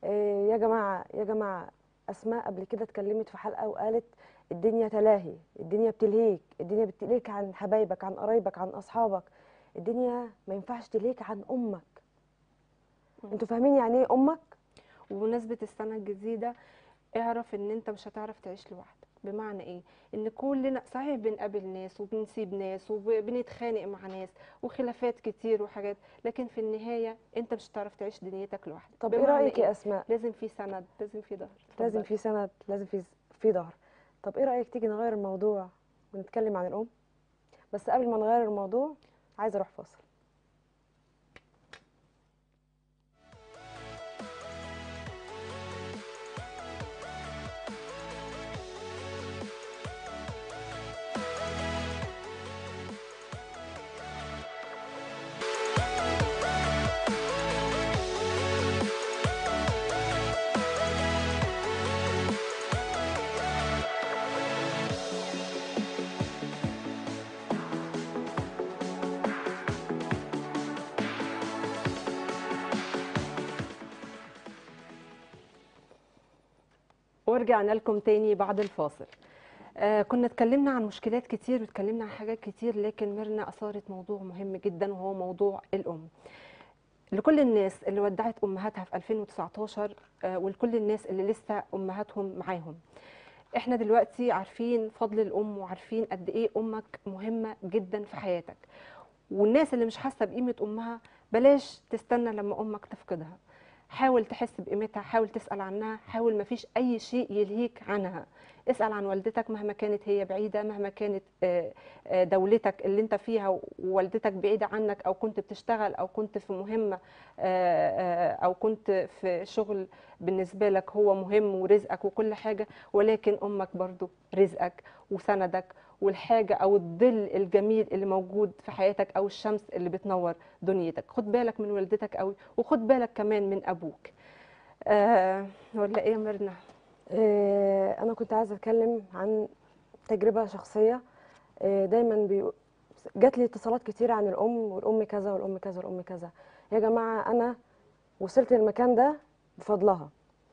إيه يا جماعه يا جماعه اسماء قبل كده اتكلمت في حلقه وقالت الدنيا تلاهي الدنيا بتلهيك الدنيا بتلهيك عن حبايبك عن قرايبك عن اصحابك الدنيا ما ينفعش تلهيك عن امك انتوا فاهمين يعني ايه امك وبمناسبة السنة الجديدة اعرف ان انت مش هتعرف تعيش لوحدك بمعنى ايه ان كلنا صحيح بنقابل ناس وبنسيب ناس وبنتخانق مع ناس وخلافات كتير وحاجات لكن في النهاية انت مش هتعرف تعيش دنيتك لوحدك طب ايه بمعنى رايك يا اسماء لازم في سند لازم في ظهر لازم اتفضلي. في سند لازم في في ظهر طب ايه رايك تيجي نغير الموضوع ونتكلم عن الام بس قبل ما نغير الموضوع عايزه اروح فاصل ورجعنا لكم تاني بعد الفاصل آه كنا اتكلمنا عن مشكلات كتير واتكلمنا عن حاجات كتير لكن ميرنا أثارت موضوع مهم جدا وهو موضوع الأم لكل الناس اللي ودعت أمهاتها في 2019 آه ولكل الناس اللي لسه أمهاتهم معاهم احنا دلوقتي عارفين فضل الأم وعارفين قد إيه أمك مهمة جدا في حياتك والناس اللي مش حاسة بقيمة أمها بلاش تستنى لما أمك تفقدها حاول تحس بقيمتها حاول تسأل عنها حاول ما فيش أي شيء يلهيك عنها اسأل عن والدتك مهما كانت هي بعيدة مهما كانت آه، آه، دولتك اللي انت فيها ووالدتك بعيدة عنك أو كنت بتشتغل أو كنت في مهمة آه، آه، أو كنت في شغل بالنسبة لك هو مهم ورزقك وكل حاجة ولكن أمك برضو رزقك وسندك والحاجة أو الظل الجميل اللي موجود في حياتك أو الشمس اللي بتنور دنيتك خد بالك من والدتك قوي وخد بالك كمان من أبوك آه ولا إيه يا ميرنا آه، انا كنت عايزه اتكلم عن تجربه شخصيه آه، دايما بي... جات لي اتصالات كتير عن الام والام كذا والام كذا والام كذا يا جماعه انا وصلت للمكان ده بفضلها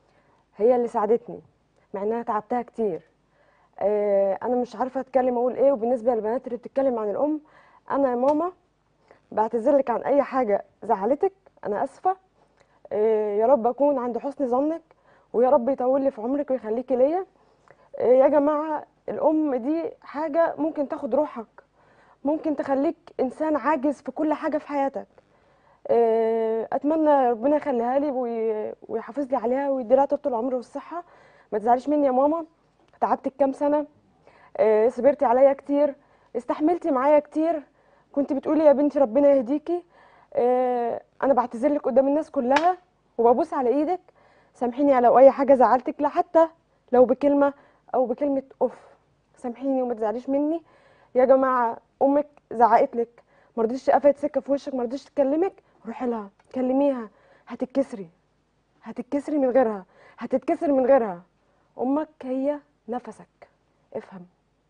هي اللي ساعدتني مع انها تعبتها كتير آه، انا مش عارفه اتكلم اقول ايه وبالنسبه للبنات اللي بتتكلم عن الام انا يا ماما بعتذر لك عن اي حاجه زعلتك انا اسفه آه، يا رب اكون عند حسن ظنك ويا رب يطول لي في عمرك ويخليكي ليا آه، يا جماعه الام دي حاجه ممكن تاخد روحك ممكن تخليك انسان عاجز في كل حاجه في حياتك آه، اتمنى ربنا يخليها لي وي- ويحافظ لي عليها ويدي لها طول العمر والصحه ما تزعليش مني يا ماما تعبتك كام سنه آه، صبرتي عليا كتير استحملتي معايا كتير كنت بتقولي يا بنتي ربنا يهديكي آه، انا بعتذر لك قدام الناس كلها وببوس على ايدك سامحيني لو اي حاجه زعلتك لا حتى لو بكلمه او بكلمه اوف سامحيني وما تزعليش مني يا جماعه امك زعقت لك ما رضيتش قفلت سكه في وشك ما رضيتش تكلمك روحي لها كلميها هتتكسري هتتكسري من غيرها هتتكسر من غيرها امك هي نفسك افهم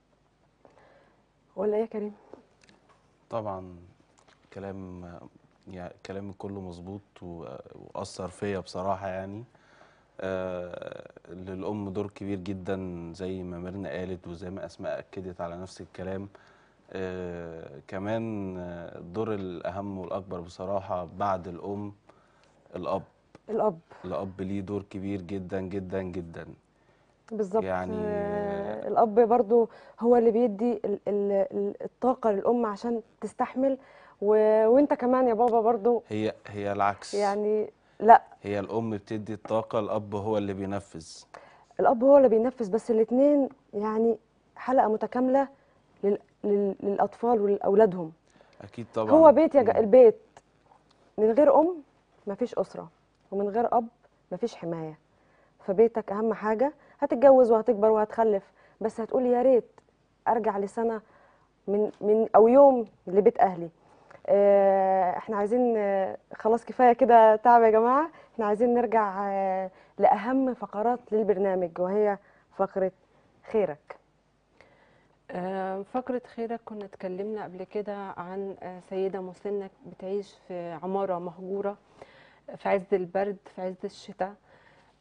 ولا ايه يا كريم طبعا كلام يعني كلامك كله مظبوط و- وأثر فيا بصراحة يعني آه للأم دور كبير جدا زي ما ميرنا قالت وزي ما أسماء أكدت على نفس الكلام آه كمان آه، الدور الأهم والأكبر بصراحة بعد الأم الأب الاب الأب ليه دور كبير جدا جدا جدا بالظبط يعني- آه، الاب برضو هو اللي بيدي ال- ال- ال- الطاقه للام عشان تستحمل و... وانت كمان يا بابا برضو هي هي العكس يعني لا هي الأم بتدي الطاقة الأب هو اللي بينفذ الاب هو اللي بينفذ بس الاتنين يعني حلقه متكامله لل... لل... للاطفال ولأولادهم أكيد طبعا هو بيت يا مم. جا... البيت من غير ام مفيش اسره ومن غير اب مفيش حمايه فبيتك اهم حاجه هتتجوز وهتكبر وهتخلف بس هتقول يا ريت ارجع لسنه من من او يوم لبيت اهلي آه، احنا عايزين آه، خلاص كفايه كده تعب يا جماعه احنا عايزين نرجع آه، لاهم فقرات للبرنامج وهي فقره خيرك آه، فقرة خيرك كنا اتكلمنا قبل كده عن آه، سيدة مسنة بتعيش في عمارة مهجورة في عز البرد في عز الشتاء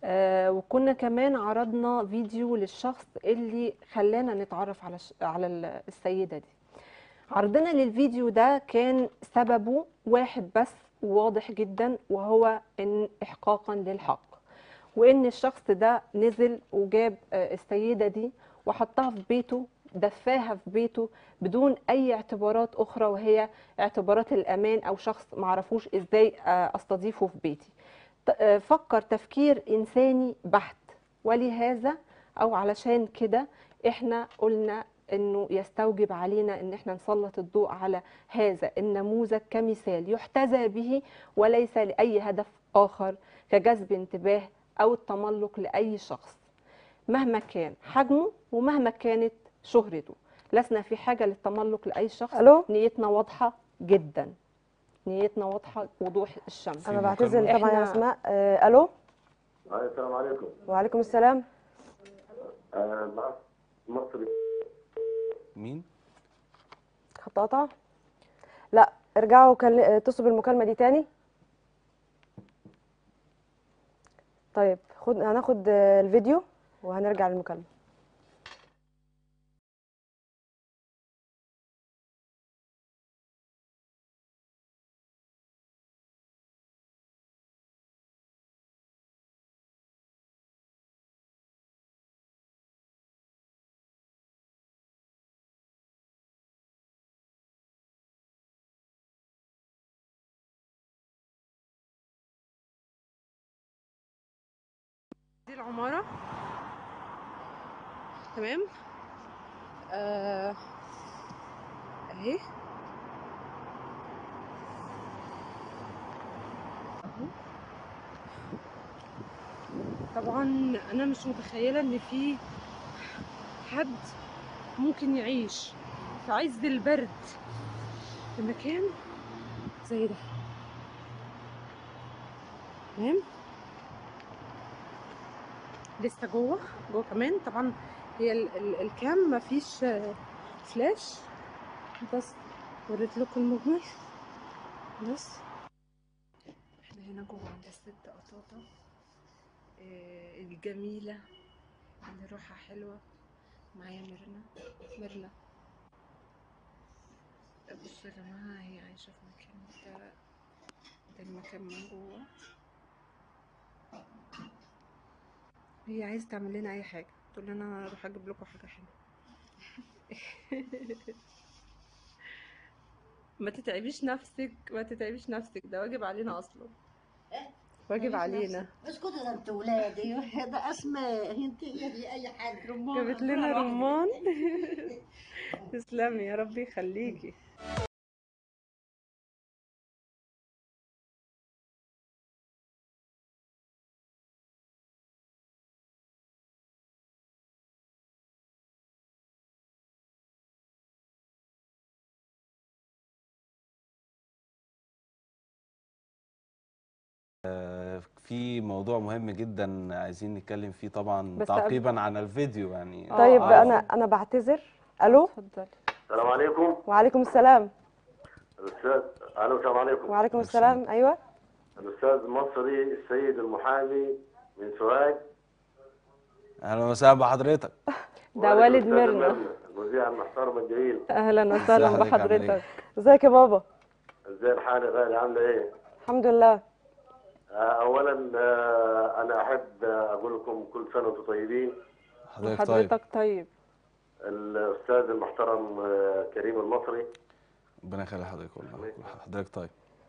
آه، وكنا كمان عرضنا فيديو للشخص اللي خلانا نتعرف على ش- على ال- السيدة دي عرضنا للفيديو ده كان سببه واحد بس واضح جدا وهو ان احقاقا للحق وان الشخص ده نزل وجاب آه، السيدة دي وحطها في بيته دفاها في بيته بدون اي اعتبارات اخرى وهي اعتبارات الامان او شخص معرفوش ازاي آه، استضيفه في بيتي ت- آه، فكر تفكير انساني بحت ولهذا او علشان كده احنا قلنا انه يستوجب علينا ان احنا نسلط الضوء على هذا النموذج كمثال يحتذى به وليس لاي هدف اخر كجذب انتباه او التملق لاي شخص مهما كان حجمه ومهما كانت شهرته لسنا في حاجه للتملق لاي شخص الو نيتنا واضحه جدا نيتنا واضحه وضوح الشمس انا في بعتذر مكالمة. طبعا يا إحنا- اسماء آه، الو السلام عليكم وعليكم السلام آه، معك مصري مين خط قطع لا ارجعوا كل... اتصلوا بالمكالمه دي تاني طيب خد هناخد آه، الفيديو وهنرجع للمكالمه دي العمارة تمام آه، اهي أهو. طبعا انا مش متخيلة ان في حد ممكن يعيش في عز البرد في مكان زي ده تمام لسه جوه جوه كمان طبعا هي ال ال الكام مفيش آه، فلاش بس وريت لكم المجمل بس احنا هنا جوه عند الست قطاطة آه، الجميلة اللي روحها حلوة معايا ميرنا ميرنا بصوا يا جماعة هي عايشة في مكان ده ده المكان من جوه هي عايزة تعمل لنا أي حاجة تقول لنا أنا أروح أجيب لكم حاجة حلوة ما تتعبيش نفسك ما تتعبيش نفسك ده واجب علينا أصلا واجب علينا اسكتوا ده انتوا ولادي ده اسماء انت دي اي حاجه رمان جابت لنا رمان تسلمي يا رب يخليكي في موضوع مهم جدا عايزين نتكلم فيه طبعا بس تعقيبا عن الفيديو يعني آه، طيب آه. انا انا بعتذر الو اتفضلي السلام عليكم وعليكم السلام الاستاذ الو السلام عليكم وعليكم السلام ايوه الاستاذ مصري السيد المحامي من سوهاج اهلا وسهلا بحضرتك ده والد والد الأستاذ ميرنا المذيع المحترم الجميل أهلا وسهلا ازي حضرتك، عامل إيه؟ بحضرتك ازيك يا بابا ازاي الحال يا غالي عامله ايه؟ الحمد لله آه، اولا آه، انا احب آه، اقول لكم كل سنه وانتم طيبين حضرتك طيب حضرتك طيب الاستاذ المحترم آه، كريم المصري ربنا يخلي حضرتك والله حضرتك طيب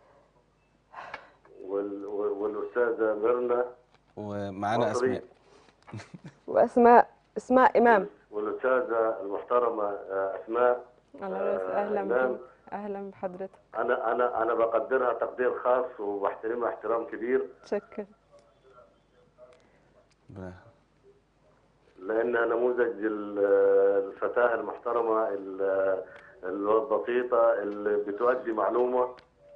وال- والاستاذه ميرنا ومعانا مصري. اسماء واسماء اسماء امام والاستاذه المحترمه آه، اسماء على راس آه، أهلا إمام. بيك أهلا بحضرتك انا انا انا بقدرها تقدير خاص وبحترمها احترام كبير شكرا ربنا لانها نموذج ال- الفتاه المحترمه ال- البسيطه اللي بتؤدي معلومه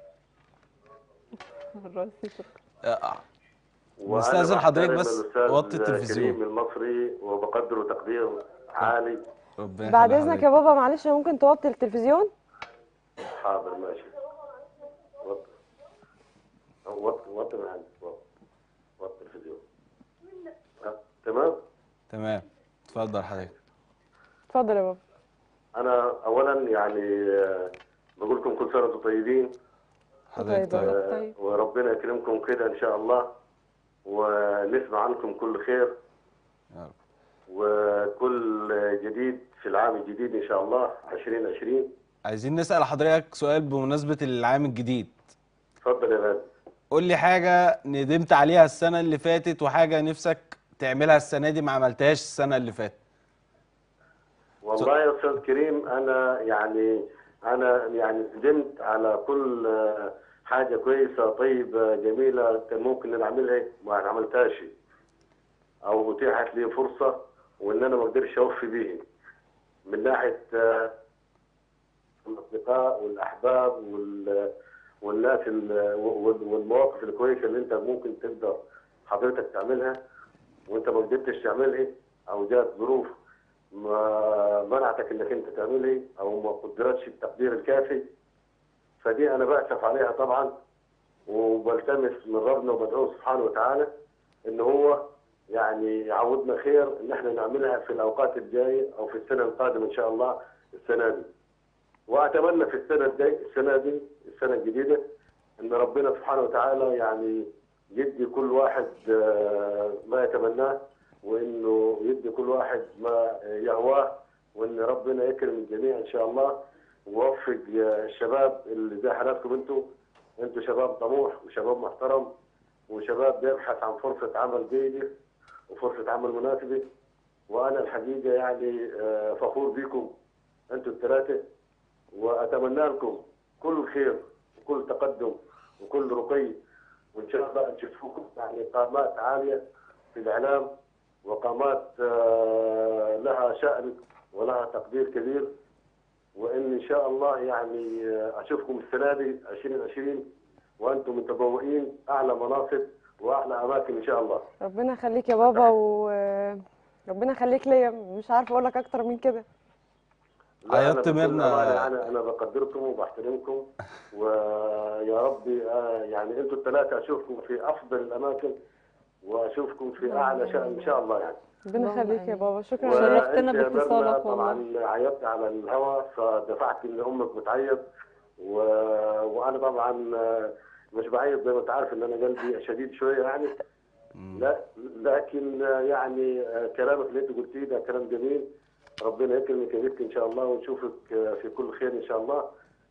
راسي شكرا آه، وأنا نستأذن حضرتك بحترم بس الأستاذ وطي التلفزيون. كريم المصري وبقدره تقدير عالي ربنا بعد يخلي اذنك يا حضرتك. بابا معلش ممكن توطي التلفزيون حاضر ماشي وط وط وط من عندك وط وط الفيديو تمام تمام اتفضل حضرتك اتفضل يا بابا انا اولا يعني آه، بقول لكم كل سنه وانتم طيبين حضرتك طيب. طيب طيب وربنا يكرمكم كده ان شاء الله ونسمع عنكم كل خير يا رب. وكل جديد في العام الجديد ان شاء الله 2020 عايزين نسأل حضرتك سؤال بمناسبة العام الجديد اتفضل يا غالي قول لي حاجة ندمت عليها السنة اللي فاتت وحاجة نفسك تعملها السنة دي ما عملتهاش السنة اللي فاتت والله يا استاذ كريم انا يعني انا يعني ندمت على كل آه، حاجه كويسه طيبه جميله كان ممكن نعملها ما عملتهاش او اتيحت لي فرصه وان انا ما اقدرش اوفي بيه من ناحيه آه، الاصدقاء والاحباب وال والناس ال- وال- والمواقف الكويسه اللي انت ممكن تقدر حضرتك تعملها وانت ما قدرتش تعملها او جات ظروف ما منعتك انك انت تعملها او ما قدرتش التقدير الكافي فدي انا بأسف عليها طبعا وبلتمس من ربنا وبدعوه سبحانه وتعالى ان هو يعني يعودنا خير ان احنا نعملها في الاوقات الجايه او في السنه القادمه ان شاء الله السنه دي. واتمنى في السنه الجايه السنه دي السنه الجديده ان ربنا سبحانه وتعالى يعني يدي كل واحد آه، ما يتمناه وانه يدي كل واحد ما يهواه وان ربنا يكرم الجميع ان شاء الله ووفق آه، الشباب اللي زي حالاتكم انتم انتم شباب طموح وشباب محترم وشباب بيبحث عن فرصه عمل جيده وفرصه عمل مناسبه وانا الحقيقه يعني آه، فخور بكم انتم الثلاثه واتمنى لكم كل خير وكل تقدم وكل رقي وان شاء الله نشوفكم يعني قامات عاليه في الاعلام وقامات آه، لها شأن ولها تقدير كبير وان ان شاء الله يعني آه، اشوفكم السنه دي 2020 وانتم متبوئين اعلى مناصب واعلى اماكن ان شاء الله. ربنا يخليك يا بابا وربنا يخليك ليا مش عارفه اقول لك اكتر من كده لا، أنا عيطت بكل ميرنا. أمانة أنا أنا بقدركم وبحترمكم ويا ربي آه، يعني أنتم الثلاثة أشوفكم في أفضل الأماكن وأشوفكم في أعلى شأن إن شاء الله يعني. ربنا اللهم يخليك يا آمين. بابا شكرا وشرفتنا لك وأنت يا ميرنا باتصالك طبعا عيطت على الهوا فدفعت إن أمك بتعيط و... وأنا طبعا آه، مش بعيط زي ما أنت عارف إن أنا قلبي شديد شوية يعني مم. لا لكن آه، يعني آه، كلامك اللي أنت قلتيه ده كلام جميل ربنا يكرمك يا بنتي ان شاء الله ونشوفك آه، في كل خير ان شاء الله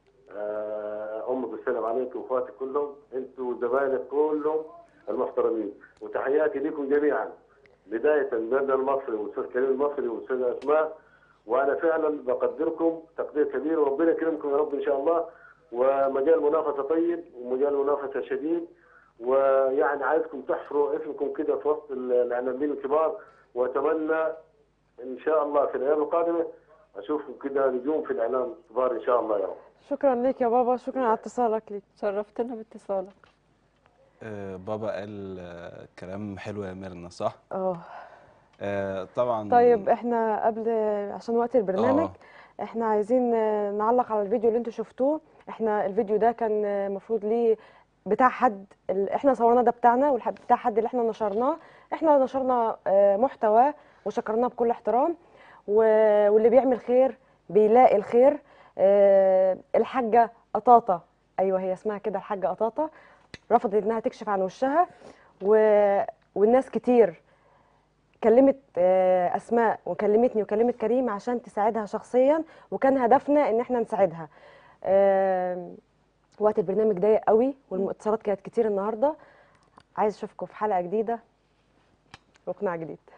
آه، امك بالسلام عليك واخواتك كلهم انتوا زمايلك كلهم المحترمين وتحياتي لكم جميعا بدايه من المصري والاستاذ كريم المصري والاستاذه اسماء وانا فعلا بقدركم تقدير كبير وربنا يكرمكم يا رب ان شاء الله ومجال منافسه طيب ومجال منافسه شديد ويعني عايزكم تحفروا اسمكم كده في وسط الاعلاميين الكبار واتمنى ان شاء الله في الايام القادمه اشوفكم كده نجوم في الاعلام كبار ان شاء الله يا رب شكرا ليك يا بابا شكرا على اتصالك ليك شرفتنا باتصالك آه، بابا قال آه، كلام حلو يا ميرنا صح؟ اه آه، طبعا طيب احنا قبل عشان وقت البرنامج آه. احنا عايزين آه، نعلق على الفيديو اللي انتوا شفتوه احنا الفيديو ده كان آه، المفروض ليه بتاع حد ال- احنا صورناه ده بتاعنا وبتاع حد اللي احنا نشرناه احنا نشرنا آه، محتوى وشكرناه بكل احترام و- واللي بيعمل خير بيلاقي الخير آه، الحاجة قطاطة ايوه هي اسمها كده الحاجة قطاطة رفضت انها تكشف عن وشها و... والناس كتير كلمت آه، اسماء وكلمتني وكلمت كريم عشان تساعدها شخصيا وكان هدفنا ان احنا نساعدها آم، وقت البرنامج ضيق قوي والاتصالات كانت كتير النهارده عايز اشوفكم في حلقه جديده واقناع جديد